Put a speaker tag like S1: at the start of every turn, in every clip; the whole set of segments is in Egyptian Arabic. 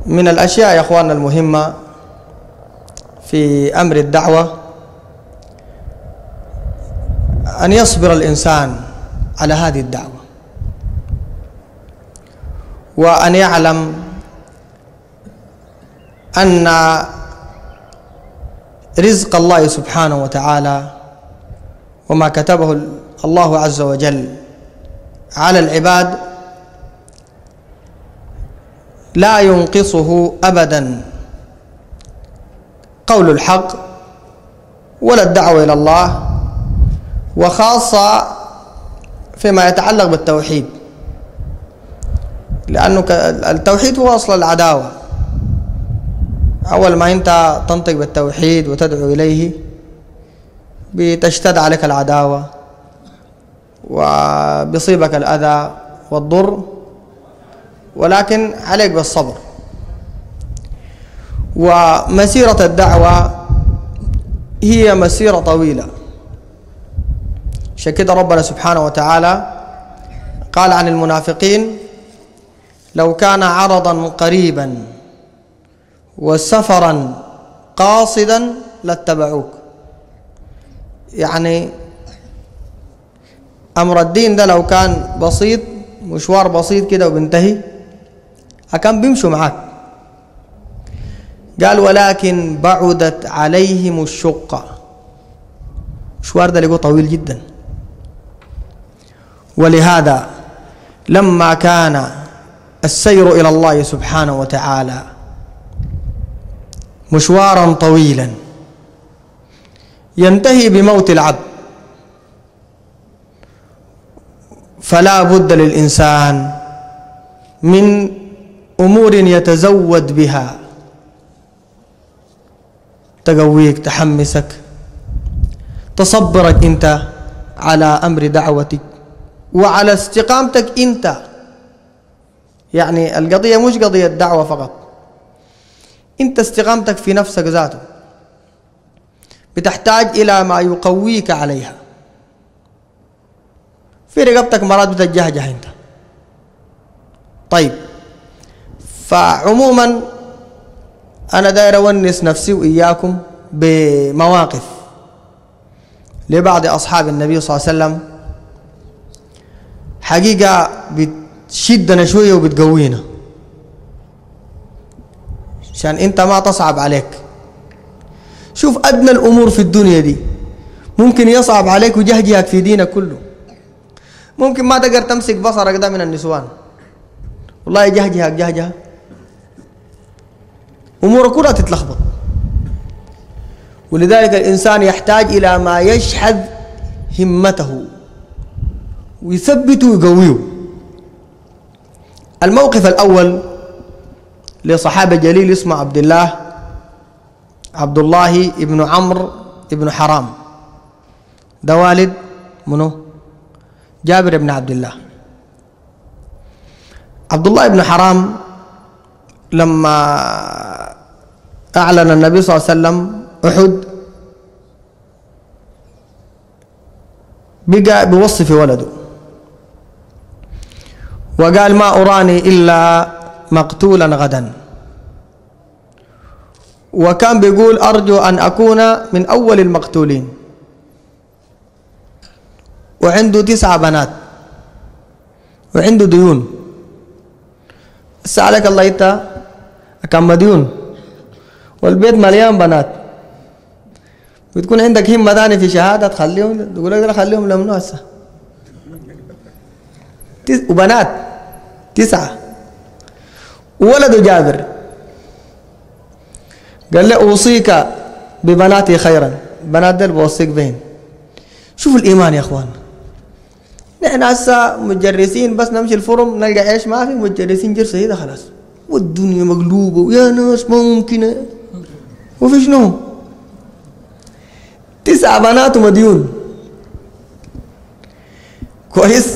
S1: من الأشياء يا أخواننا المهمة في أمر الدعوة أن يصبر الإنسان على هذه الدعوة وأن يعلم أن رزق الله سبحانه وتعالى وما كتبه الله عز وجل على العباد لا ينقصه ابدا قول الحق ولا الدعوه الى الله وخاصه فيما يتعلق بالتوحيد لانه التوحيد هو اصل العداوه اول ما انت تنطق بالتوحيد وتدعو اليه بتشتد عليك العداوه وبيصيبك الاذى والضر ولكن عليك بالصبر ومسيرة الدعوة هي مسيرة طويلة عشان كده ربنا سبحانه وتعالى قال عن المنافقين لو كان عرضا قريبا وسفرا قاصدا لاتبعوك يعني امر الدين ده لو كان بسيط مشوار بسيط كده وبينتهي أكان بيمشوا معاك قال ولكن بعدت عليهم الشقة مشوار ده لقوه طويل جدا ولهذا لما كان السير إلى الله سبحانه وتعالى مشوارا طويلا ينتهي بموت العبد فلا بد للإنسان من أمور يتزود بها تقويك تحمسك تصبرك أنت على أمر دعوتك وعلى استقامتك أنت يعني القضية مش قضية دعوة فقط أنت استقامتك في نفسك ذاته بتحتاج إلى ما يقويك عليها في رقبتك مرات بتتجهجه أنت طيب فعموما أنا داير أونس نفسي وإياكم بمواقف لبعض أصحاب النبي صلى الله عليه وسلم حقيقة بتشدنا شوية وبتقوينا عشان أنت ما تصعب عليك شوف أدنى الأمور في الدنيا دي ممكن يصعب عليك وجهجهك في دينك كله ممكن ما تقدر تمسك بصرك ده من النسوان والله جهجهك جهجه اموره كلها تتلخبط ولذلك الانسان يحتاج الى ما يشحذ همته ويثبته ويقويه الموقف الاول لصحابه جليل اسمه عبد الله عبد الله ابن عمرو ابن حرام ده والد منو جابر بن عبد الله عبد الله بن حرام لما أعلن النبي صلى الله عليه وسلم أحد بقى بوصف ولده وقال ما أراني إلا مقتولا غدا وكان بيقول أرجو أن أكون من أول المقتولين وعنده تسعة بنات وعنده ديون سألك الله إنت كم مديون والبيت مليان بنات بتكون عندك همة ثانية في شهادة تخليهم تقول لك خليهم لمنو هسه وبنات تسعة وولده جابر قال له أوصيك ببناتي خيرا بنات دل بوصيك بين شوف الإيمان يا أخوان نحن هسه مجرسين بس نمشي الفرم نلقى عيش ما في مجرسين جرسة هيدا خلاص والدنيا مقلوبة ويا ناس ما ممكنة وفي شنو تسع بنات ومديون كويس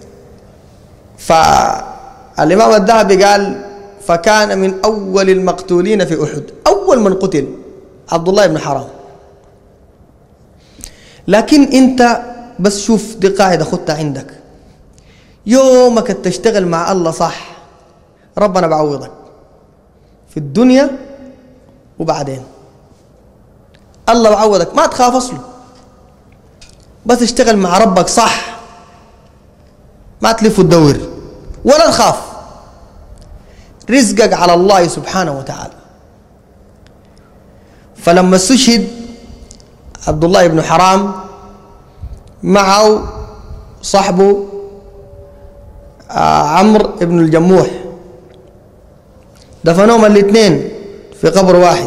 S1: فالإمام الذهبي قال فكان من أول المقتولين في أحد أول من قتل عبد الله بن حرام لكن أنت بس شوف دي قاعدة خدتها عندك يومك تشتغل مع الله صح ربنا بعوضك في الدنيا وبعدين الله يعوضك ما تخاف اصله بس اشتغل مع ربك صح ما تلف وتدور ولا تخاف رزقك على الله سبحانه وتعالى فلما استشهد عبد الله بن حرام معه صاحبه آه عمرو بن الجموح دفنوهم الاثنين في قبر واحد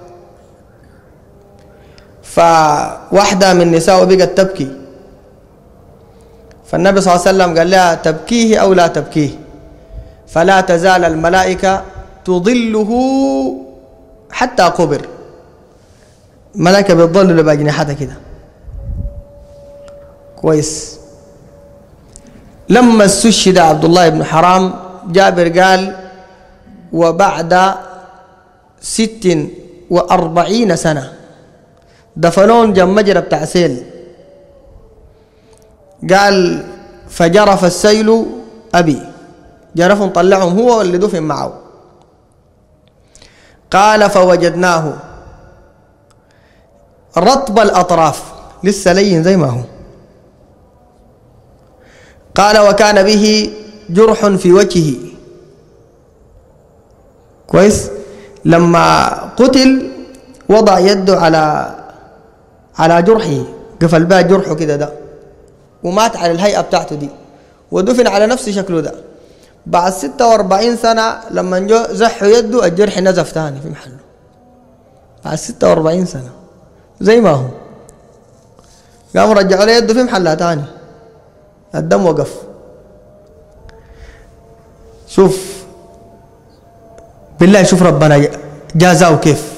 S1: فواحدة من نساء بقت تبكي فالنبي صلى الله عليه وسلم قال لها تبكيه أو لا تبكيه فلا تزال الملائكة تظله حتى قبر ملائكة بتظل بأجنحتها كده كويس لما استشهد عبد الله بن حرام جابر قال وبعد ست وأربعين سنة دفنون جم مجرى بتاع سيل قال فجرف السيل أبي جرف طلعهم هو واللي دفن معه قال فوجدناه رطب الأطراف لسه لين زي ما هو قال وكان به جرح في وجهه كويس لما قتل وضع يده على على جرحه قفل بها جرحه كده ده ومات على الهيئة بتاعته دي ودفن على نفس شكله ده بعد 46 سنة لما جو زحوا يده الجرح نزف ثاني في محله بعد 46 سنة زي ما هو قاموا رجعوا له يده في محلها ثاني الدم وقف شوف بالله شوف ربنا جازاه كيف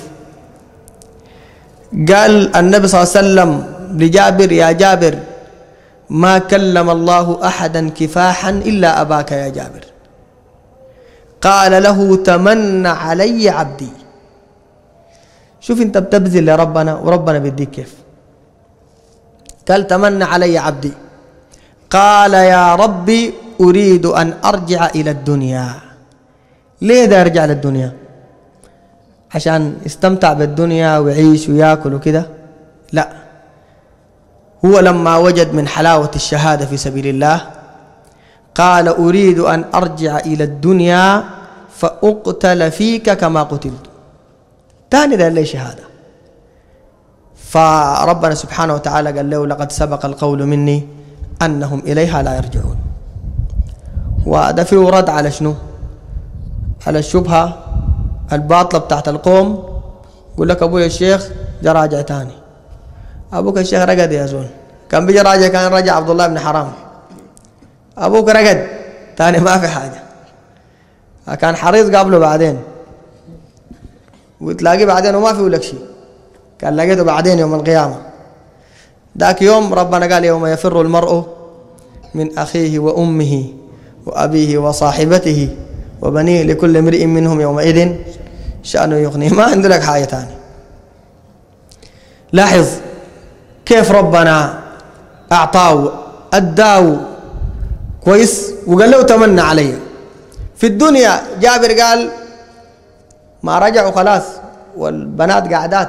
S1: قال النبي صلى الله عليه وسلم لجابر يا جابر ما كلم الله احدا كفاحا الا اباك يا جابر قال له تمنى علي عبدي شوف انت بتبذل لربنا وربنا بيديك كيف قال تمنى علي عبدي قال يا ربي اريد ان ارجع الى الدنيا ليه ده ارجع للدنيا عشان يستمتع بالدنيا ويعيش وياكل وكده لا هو لما وجد من حلاوة الشهادة في سبيل الله قال أريد أن أرجع إلى الدنيا فأقتل فيك كما قتلت تاني ده لي شهادة فربنا سبحانه وتعالى قال له لقد سبق القول مني أنهم إليها لا يرجعون وده فيه رد على شنو على الشبهة الباطلة بتاعت القوم يقول لك أبويا الشيخ جا راجع تاني أبوك الشيخ رقد يا زول كان بيجي راجع كان رجع عبد الله بن حرام أبوك رقد تاني ما في حاجة كان حريص قابله بعدين وتلاقيه بعدين وما في لك شيء كان لقيته بعدين يوم القيامة ذاك يوم ربنا قال يوم يفر المرء من أخيه وأمه وأبيه وصاحبته وبنيه لكل امرئ منهم يومئذ شأنه يغنيه ما عنده لك حاجة ثانية لاحظ كيف ربنا أعطاه أداه كويس وقال له تمنى علي في الدنيا جابر قال ما رجعوا خلاص والبنات قاعدات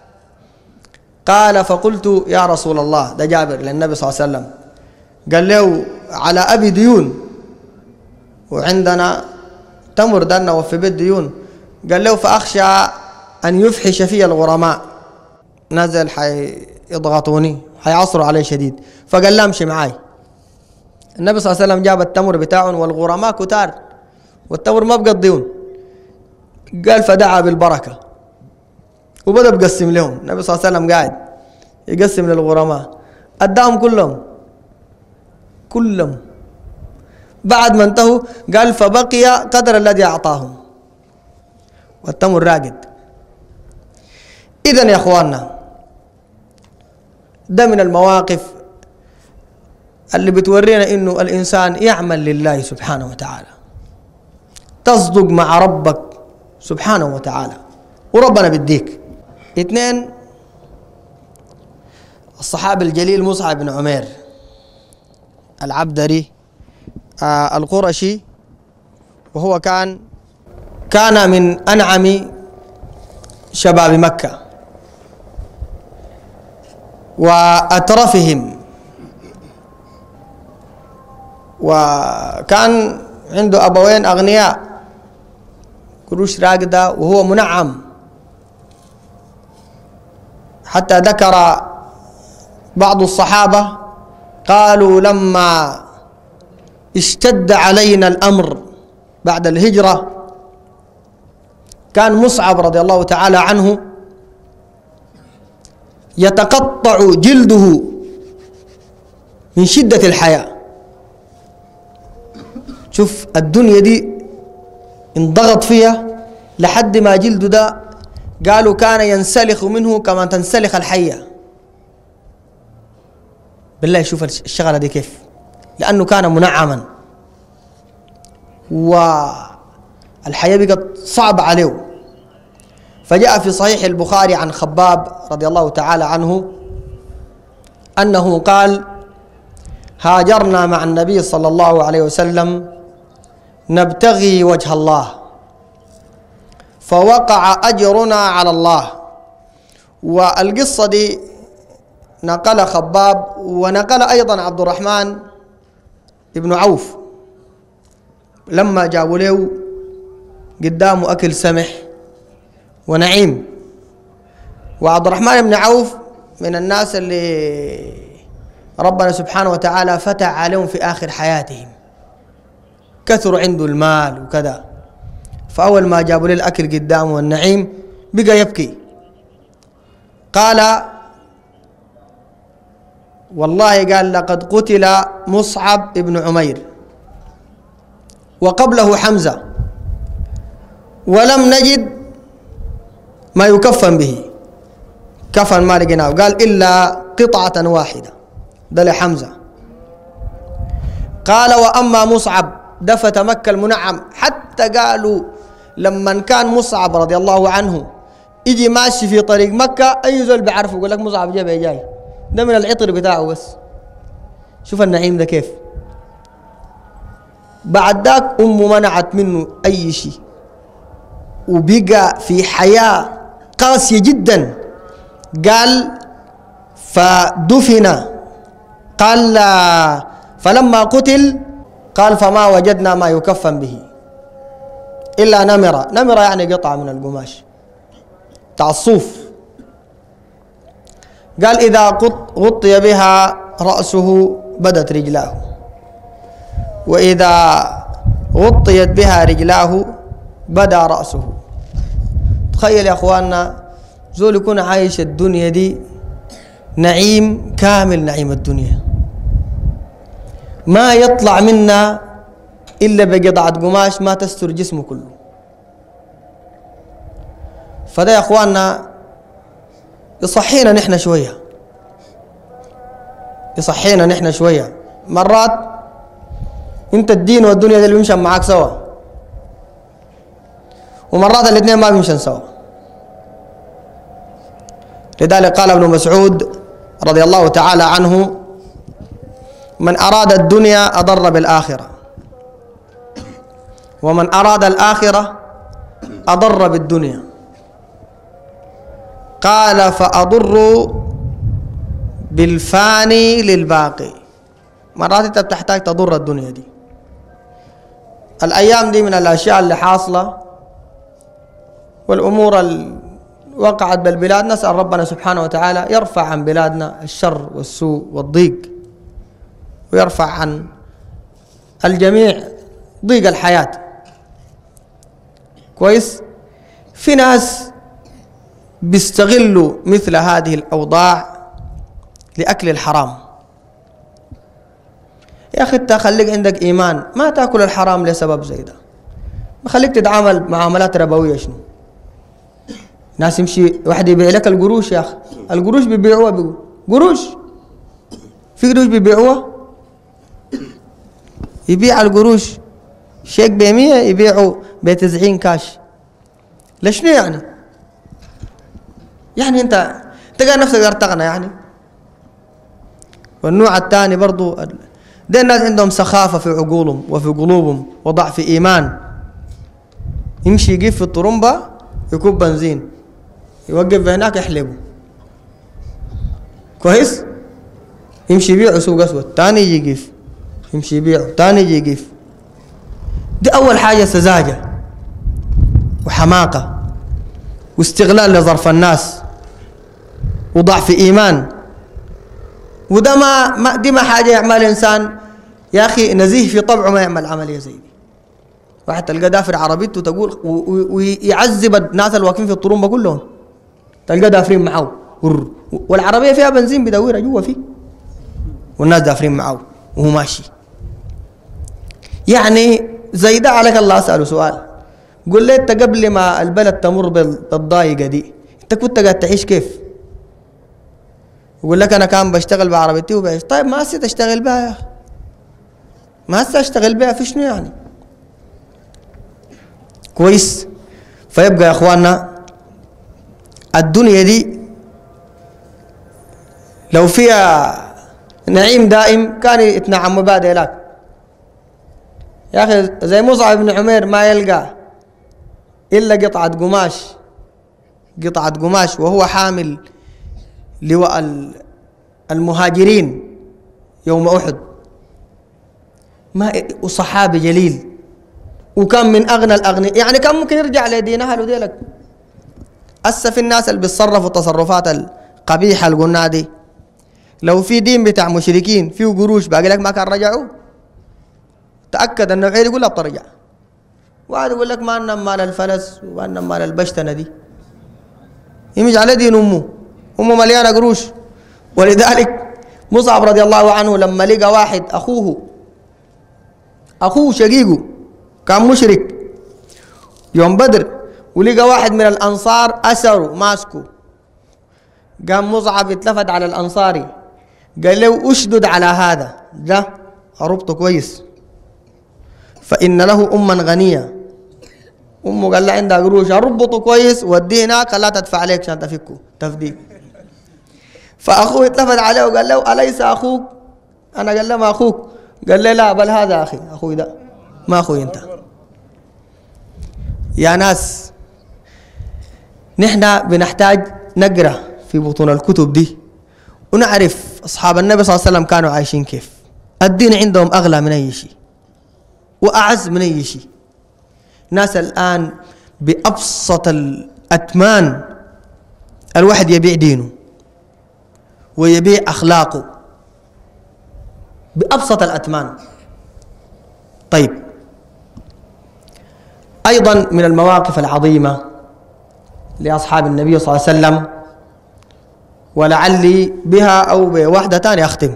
S1: قال فقلت يا رسول الله ده جابر للنبي صلى الله عليه وسلم قال له على أبي ديون وعندنا تمر دنا وفي بيت ديون قال له فأخشى أن يفحش في الغرماء نزل حيضغطوني حيعصروا علي شديد فقال لا امشي معاي النبي صلى الله عليه وسلم جاب التمر بتاعهم والغرماء كتار والتمر ما بقى الديون قال فدعا بالبركة وبدأ بقسم لهم النبي صلى الله عليه وسلم قاعد يقسم للغرماء أداهم كلهم كلهم بعد ما انتهوا قال فبقي قدر الذي أعطاهم والتمر راقد إذا يا أخواننا ده من المواقف اللي بتورينا إنه الإنسان يعمل لله سبحانه وتعالى تصدق مع ربك سبحانه وتعالى وربنا بيديك اثنين الصحابي الجليل مصعب بن عمير العبدري آه القرشي وهو كان كان من أنعم شباب مكة وأترفهم وكان عنده أبوين أغنياء قروش راقدة وهو منعم حتى ذكر بعض الصحابة قالوا لما اشتد علينا الأمر بعد الهجرة كان مصعب رضي الله تعالى عنه يتقطع جلده من شدة الحياة شوف الدنيا دي انضغط فيها لحد ما جلده ده قالوا كان ينسلخ منه كما تنسلخ الحية بالله شوف الشغلة دي كيف لأنه كان منعما والحياة بقت صعبة عليه فجاء في صحيح البخاري عن خباب رضي الله تعالى عنه أنه قال هاجرنا مع النبي صلى الله عليه وسلم نبتغي وجه الله فوقع أجرنا على الله والقصة دي نقل خباب ونقل أيضا عبد الرحمن ابن عوف لما جابوا له قدامه أكل سمح ونعيم وعبد الرحمن بن عوف من الناس اللي ربنا سبحانه وتعالى فتح عليهم في آخر حياتهم كثر عنده المال وكذا فأول ما جابوا له الأكل قدامه والنعيم بقى يبكي قال والله قال لقد قتل مصعب ابن عمير وقبله حمزة ولم نجد ما يكفن به كفن ما لقيناه قال إلا قطعة واحدة ده لحمزة قال وأما مصعب دفت مكة المنعم حتى قالوا لما كان مصعب رضي الله عنه يجي ماشي في طريق مكة أي زول بيعرفه يقول لك مصعب جاي جاي ده من العطر بتاعه بس شوف النعيم ده كيف بعد ذاك أمه منعت منه أي شيء وبقى في حياة قاسية جدا قال فدفن قال فلما قتل قال فما وجدنا ما يكفن به إلا نمرة نمرة يعني قطعة من القماش تاع الصوف قال إذا غطي بها رأسه بدت رجلاه وإذا غطيت بها رجلاه بدا رأسه تخيل يا أخواننا زول يكون عايش الدنيا دي نعيم كامل نعيم الدنيا ما يطلع منا إلا بقطعة قماش ما تستر جسمه كله فده يا أخواننا يصحينا نحن شوية يصحينا نحن شوية مرات انت الدين والدنيا دي بيمشن معاك سوا ومرات الاثنين ما بيمشن سوا لذلك قال ابن مسعود رضي الله تعالى عنه من أراد الدنيا أضر بالآخرة ومن أراد الآخرة أضر بالدنيا قال فأضر بالفاني للباقي مرات انت بتحتاج تضر الدنيا دي الايام دي من الاشياء اللي حاصله والامور اللي وقعت بالبلاد نسال ربنا سبحانه وتعالى يرفع عن بلادنا الشر والسوء والضيق ويرفع عن الجميع ضيق الحياه كويس في ناس بيستغلوا مثل هذه الاوضاع لاكل الحرام يا اخي انت خليك عندك ايمان ما تاكل الحرام لسبب زي ده خليك تتعامل معاملات ربويه شنو ناس يمشي واحد يبيع لك القروش يا اخي القروش بيبيعوها بيقول قروش في قروش بيبيعوها يبيع القروش شيك ب 100 يبيعوا ب 90 كاش لشنو يعني؟ يعني انت تلقى نفسك ارتغنى يعني والنوع الثاني برضو ده الناس عندهم سخافة في عقولهم وفي قلوبهم وضعف إيمان يمشي يقف في الطرمبة يكب بنزين يوقف هناك يحلبه كويس يمشي يبيعه سوق اسود تاني يجي يقف يمشي يبيعه تاني يجي يقف دي اول حاجه سذاجه وحماقه واستغلال لظرف الناس وضعف ايمان وده ما, ما دي ما حاجه يعمل انسان يا اخي نزيه في طبعه ما يعمل عمليه زي دي واحد تلقى دافر عربيته تقول ويعذب الناس اللي واقفين في الطرمبه كلهم تلقى دافرين معه والعربيه فيها بنزين بدورها جوا فيه والناس دافرين معه وهو ماشي يعني زي ده عليك الله اساله سؤال قول لي انت قبل ما البلد تمر بالضايقه دي انت كنت قاعد تعيش كيف؟ يقول لك انا كان بشتغل بعربيتي وبعيش طيب ما هسه تشتغل بها يا اخي ما هسه اشتغل بها في شنو يعني؟ كويس فيبقى يا اخواننا الدنيا دي لو فيها نعيم دائم كان يتنعم بعد لك يا اخي زي مصعب بن عمير ما يلقى الا قطعه قماش قطعه قماش وهو حامل لواء المهاجرين يوم احد ما وصحابي جليل وكان من اغنى الاغنياء يعني كان ممكن يرجع لدين اهله ديلك هسه في الناس اللي بيتصرفوا التصرفات القبيحه اللي قلنا دي لو في دين بتاع مشركين فيه قروش باقي لك ما كان رجعوا تاكد انه عيل يقول لا بترجع واحد يقول لك ما ننام مال الفلس وما ننام مال البشتنه دي يمشي على دين امه امه مليانه قروش ولذلك مصعب رضي الله عنه لما لقى واحد اخوه اخوه شقيقه كان مشرك يوم بدر ولقى واحد من الانصار اسره ماسكه قام مصعب اتلفت على الانصاري قال له اشدد على هذا ده اربطه كويس فان له اما غنيه امه قال له عندها قروش اربطه كويس وديه هناك خلاها تدفع عليك عشان تفكه تفديك فاخوه اتلفت عليه وقال له اليس اخوك انا قال له ما اخوك قال له لا بل هذا اخي اخوي ده ما اخوي انت يا ناس نحن بنحتاج نقرا في بطون الكتب دي ونعرف اصحاب النبي صلى الله عليه وسلم كانوا عايشين كيف الدين عندهم اغلى من اي شيء واعز من اي شيء ناس الان بابسط الاتمان الواحد يبيع دينه ويبيع اخلاقه بابسط الاتمان طيب ايضا من المواقف العظيمه لاصحاب النبي صلى الله عليه وسلم ولعلي بها او بواحده ثانيه اختم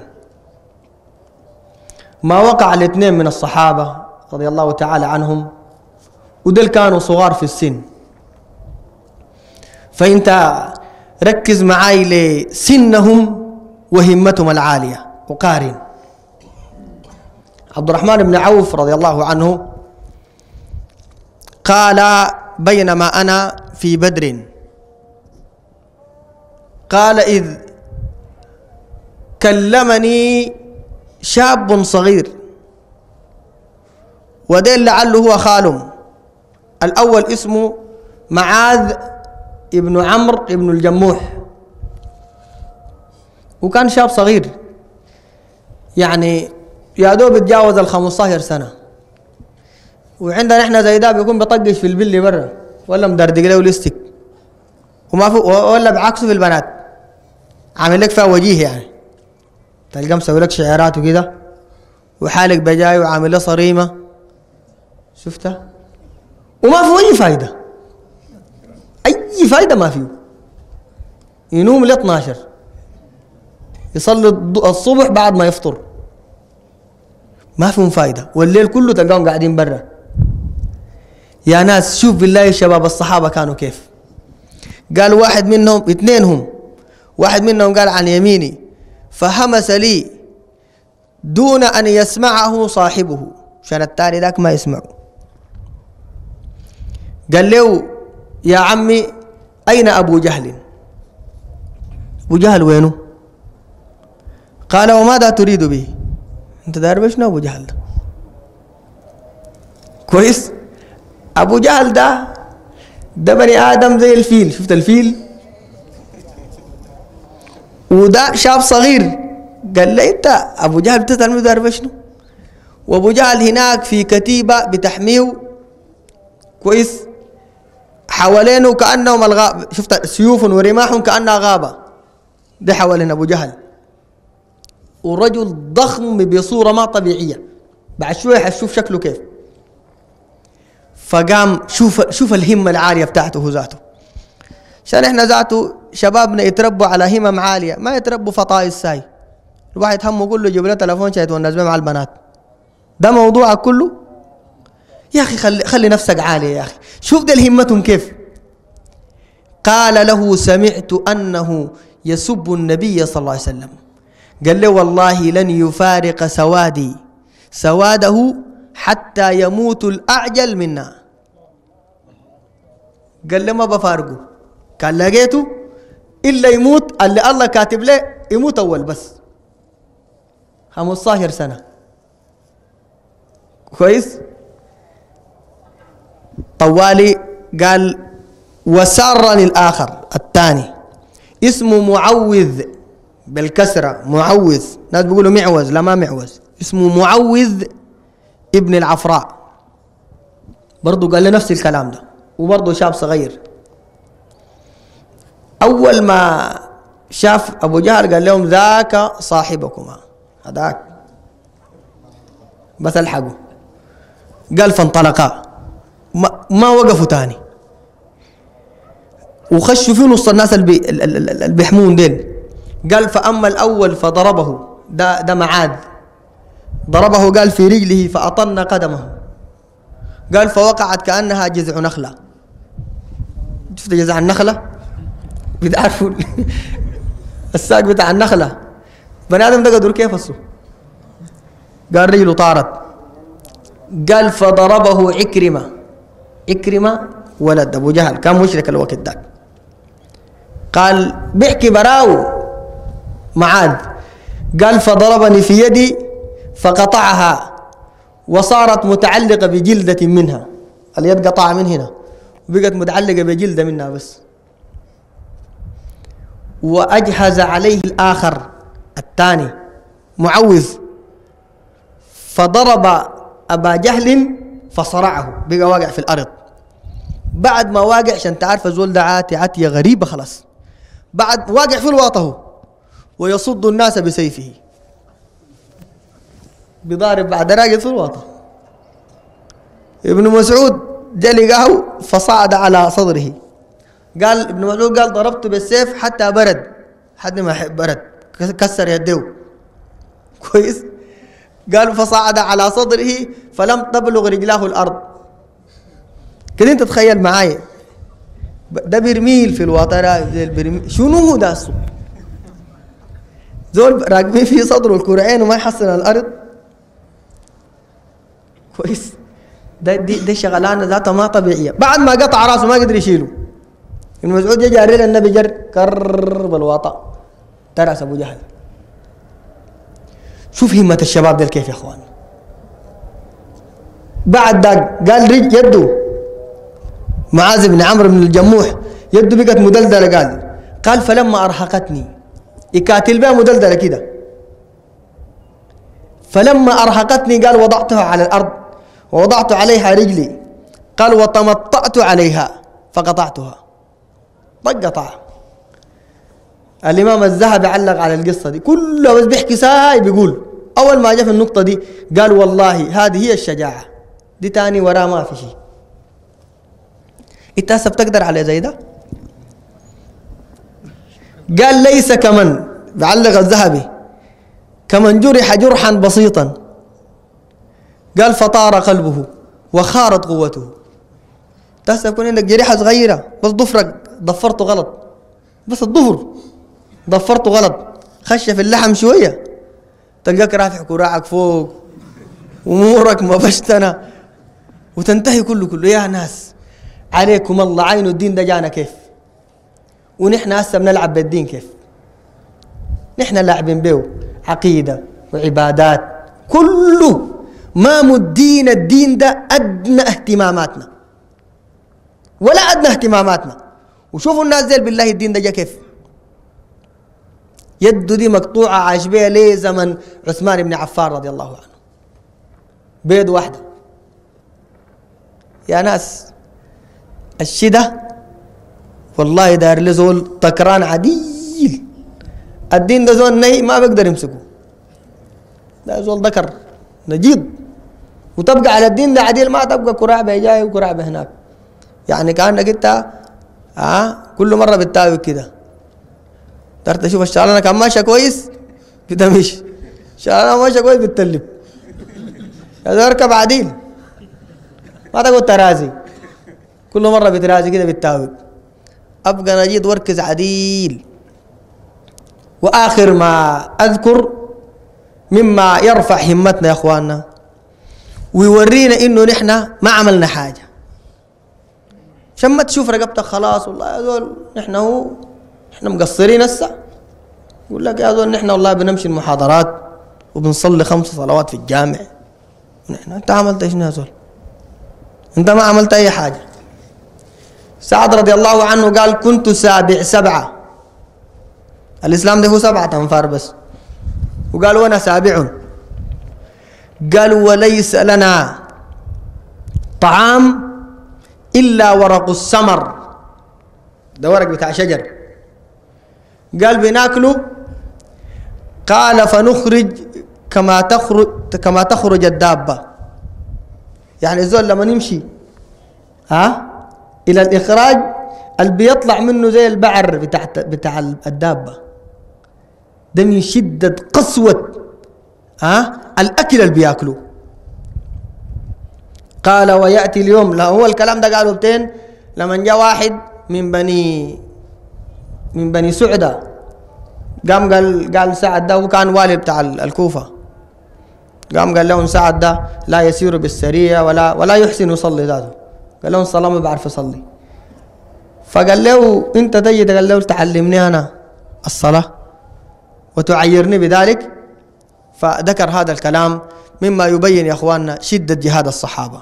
S1: ما وقع الاثنين من الصحابه رضي الله تعالى عنهم ودول كانوا صغار في السن فانت ركز معاي لسنهم وهمتهم العاليه وقارن عبد الرحمن بن عوف رضي الله عنه قال بينما انا في بدر قال اذ كلمني شاب صغير ودين لعله هو خالهم الأول اسمه معاذ ابن عمرو ابن الجموح وكان شاب صغير يعني يا دوب اتجاوز ال 15 سنة وعندنا احنا زي ده بيكون بيطقش في البلي برا ولا مدردق له ليستك وما في ولا بعكسه في البنات عامل لك فيها وجيه يعني تلقى مسوي لك شعارات وكده وحالق بجاي وعامل له صريمه شفتها وما فيه اي فايده اي فايده ما فيه ينوم ل 12 يصلي الصبح بعد ما يفطر ما فيهم فايده والليل كله تلقاهم قاعدين برا يا ناس شوف بالله شباب الصحابه كانوا كيف قال واحد منهم اثنينهم واحد منهم قال عن يميني فهمس لي دون ان يسمعه صاحبه عشان التاني ذاك ما يسمعه قال له يا عمي أين أبو جهل أبو جهل وينه قال وماذا تريد به أنت دار بشنو أبو جهل ده كويس ابو جهل ده ده بني ادم زي الفيل شفت الفيل وده شاب صغير قال لي انت ابو جهل بتسال ده شنو وابو جهل هناك في كتيبه بتحميه كويس حوالينه كانهم الغاب شفت سيوف ورماح كانها غابه ده حوالين ابو جهل ورجل ضخم بصوره ما طبيعيه بعد شويه حتشوف شكله كيف فقام شوف شوف الهمه العاليه بتاعته هو ذاته عشان احنا ذاته شبابنا يتربوا على همم عاليه ما يتربوا فطايس ساي الواحد همه كله يجيب له تليفون شايت والناس مع البنات ده موضوعك كله يا اخي خلي خلي نفسك عاليه يا اخي شوف ده همتهم كيف قال له سمعت انه يسب النبي صلى الله عليه وسلم قال له والله لن يفارق سوادي سواده حتى يموت الأعجل منا قال له ما بفارقه كان لقيته إلا يموت اللي الله كاتب له يموت أول بس 15 سنة كويس طوالي قال وسارني الآخر الثاني اسمه معوذ بالكسرة معوذ ناس بيقولوا معوز لا ما معوز اسمه معوذ ابن العفراء برضه قال لي نفس الكلام ده وبرضه شاب صغير أول ما شاف أبو جهل قال لهم ذاك صاحبكما هذاك بس الحقوا قال فانطلقا ما, ما وقفوا تاني وخشوا في نص الناس اللي بيحمون ديل قال فأما الأول فضربه ده, ده معاد ضربه قال في رجله فأطن قدمه قال فوقعت كأنها جذع نخلة شفت جذع النخلة بتعرفوا الساق بتاع النخلة بني آدم ده قدر كيف الصو قال رجله طارت قال فضربه عكرمة عكرمة ولد أبو جهل كان مشرك الوقت ذاك قال بيحكي براو معاذ قال فضربني في يدي فقطعها وصارت متعلقة بجلدة منها اليد قطعها من هنا وبقت متعلقة بجلدة منها بس وأجهز عليه الآخر الثاني معوذ فضرب أبا جهل فصرعه بقى واقع في الأرض بعد ما واقع عشان تعرف زول ده عاتي عاتية غريبة خلاص بعد واقع في الواطه ويصد الناس بسيفه بضارب بعد راقد في الواطه ابن مسعود جاء لقاه فصعد على صدره قال ابن مسعود قال ضربته بالسيف حتى برد حد ما برد كسر يده كويس قال فصعد على صدره فلم تبلغ رجلاه الارض كده انت تخيل معايا ده برميل في الوطن البرميل شنو هو ده الصوت زول راكبين في صدره الكرعين وما يحصل الارض كويس ده دي ده شغلانه ذاتها ما طبيعيه بعد ما قطع راسه ما قدر يشيله ابن مسعود جا جاري للنبي جر كر بالوطا ترأس ابو جهل شوف همة الشباب ده كيف يا اخوان بعد ذاك قال رج يده معاذ بن عمرو بن الجموح يده بقت مدلدله قال قال فلما ارهقتني يكاتل بها مدلدله كده فلما ارهقتني قال وضعتها على الارض ووضعت عليها رجلي قال وتمطأت عليها فقطعتها طق قطع الامام الذهبي علق على القصه دي كلها بس بيحكي ساي بيقول اول ما جاء في النقطه دي قال والله هذه هي الشجاعه دي تاني وراه ما في شيء انت هسه بتقدر على زي ده قال ليس كمن بعلق الذهبي كمن جرح جرحا بسيطا قال فطار قلبه وخارت قوته تحسب يكون عندك جريحة صغيرة بس ضفرك ضفرته غلط بس الضفر ضفرته غلط خش في اللحم شوية تلقاك رافع كراعك فوق امورك مبشتنة وتنتهي كله كله يا ناس عليكم الله عين الدين ده جانا كيف ونحن هسه بنلعب بالدين كيف نحن لاعبين به عقيدة وعبادات كله ما مدين الدين ده أدنى اهتماماتنا ولا أدنى اهتماماتنا وشوفوا الناس ديل بالله الدين ده جا كيف يده دي مقطوعة عاش بيها ليه زمن عثمان بن عفان رضي الله عنه بيد واحدة يا ناس الشدة والله داير له زول طكران عديل الدين ده زول نهي ما بيقدر يمسكه ده زول ذكر نجيب وتبقى على الدين ده عديل ما تبقى كرعبة جاي وكرعبة هناك يعني كأنك انت اه كل مرة بتتاوي كده تقدر تشوف الشغلانة كان ماشية كويس بتمشي الشغلانة ماشية كويس بتتلب هذا اركب عديل ما تقول ترازي كل مرة بترازي كده بتتاوي أبقى نجيد واركز عديل وآخر ما أذكر مما يرفع همتنا يا أخواننا ويورينا إنه نحن ما عملنا حاجة عشان ما تشوف رقبتك خلاص والله يا زول نحن هو نحن مقصرين هسه يقول لك يا زول نحن والله بنمشي المحاضرات وبنصلي خمس صلوات في الجامع ونحن انت عملت ايش يا زول انت ما عملت اي حاجه سعد رضي الله عنه قال كنت سابع سبعه الاسلام ده هو سبعه انفار بس وقال وانا سابع قالوا وليس لنا طعام الا ورق السمر ده ورق بتاع شجر قال بناكله قال فنخرج كما تخرج كما تخرج الدابة يعني الزول لما نمشي ها إلى الإخراج اللي بيطلع منه زي البعر بتاع بتاع الدابة ده من شدة قسوة ها الأكل اللي بياكلوه قال ويأتي اليوم لا هو الكلام ده قالوا بتين لما جاء واحد من بني من بني سعدة قام قال قال سعد ده وكان والي بتاع الكوفة قام قال لهم سعد ده لا يسير بالسرية ولا ولا يحسن يصلي ذاته قال لهم الصلاة ما بعرف أصلي فقال له أنت تجي قال له تعلمني أنا الصلاة وتعيرني بذلك فذكر هذا الكلام مما يبين يا اخواننا شده جهاد الصحابه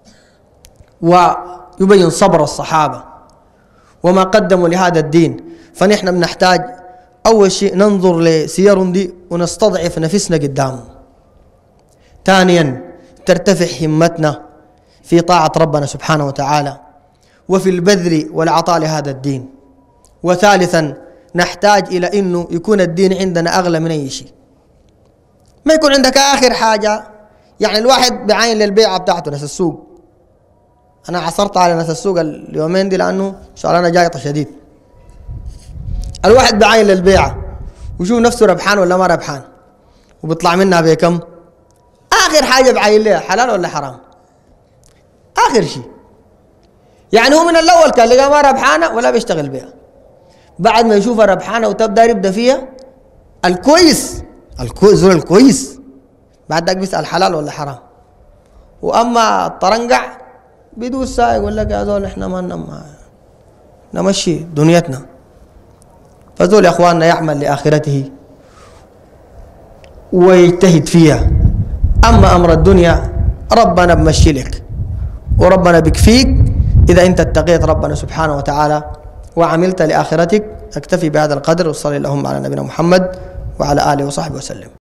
S1: ويبين صبر الصحابه وما قدموا لهذا الدين فنحن بنحتاج اول شيء ننظر لسيرهم دي ونستضعف نفسنا قدامهم ثانيا ترتفع همتنا في طاعه ربنا سبحانه وتعالى وفي البذل والعطاء لهذا الدين وثالثا نحتاج الى انه يكون الدين عندنا اغلى من اي شيء ما يكون عندك اخر حاجه يعني الواحد بعين للبيعه بتاعته ناس السوق انا عصرت على ناس السوق اليومين دي لانه شغلانه جايطه شديد الواحد بعين للبيعه وشوف نفسه ربحان ولا ما ربحان وبيطلع منها بكم اخر حاجه بعين لها حلال ولا حرام اخر شيء يعني هو من الاول كان لقى ما ربحانه ولا بيشتغل بها بعد ما يشوفها ربحانه وتبدا يبدا فيها الكويس الكويس زول الكويس بعد ذاك بيسال حلال ولا حرام واما الطرنقع بيدوس ساعه يقول لك يا زول احنا ما نم نمشي دنيتنا فزول يا اخواننا يعمل لاخرته ويجتهد فيها اما امر الدنيا ربنا بمشي لك وربنا بكفيك اذا انت اتقيت ربنا سبحانه وتعالى وعملت لاخرتك اكتفي بهذا القدر وصلي اللهم على نبينا محمد وعلى اله وصحبه وسلم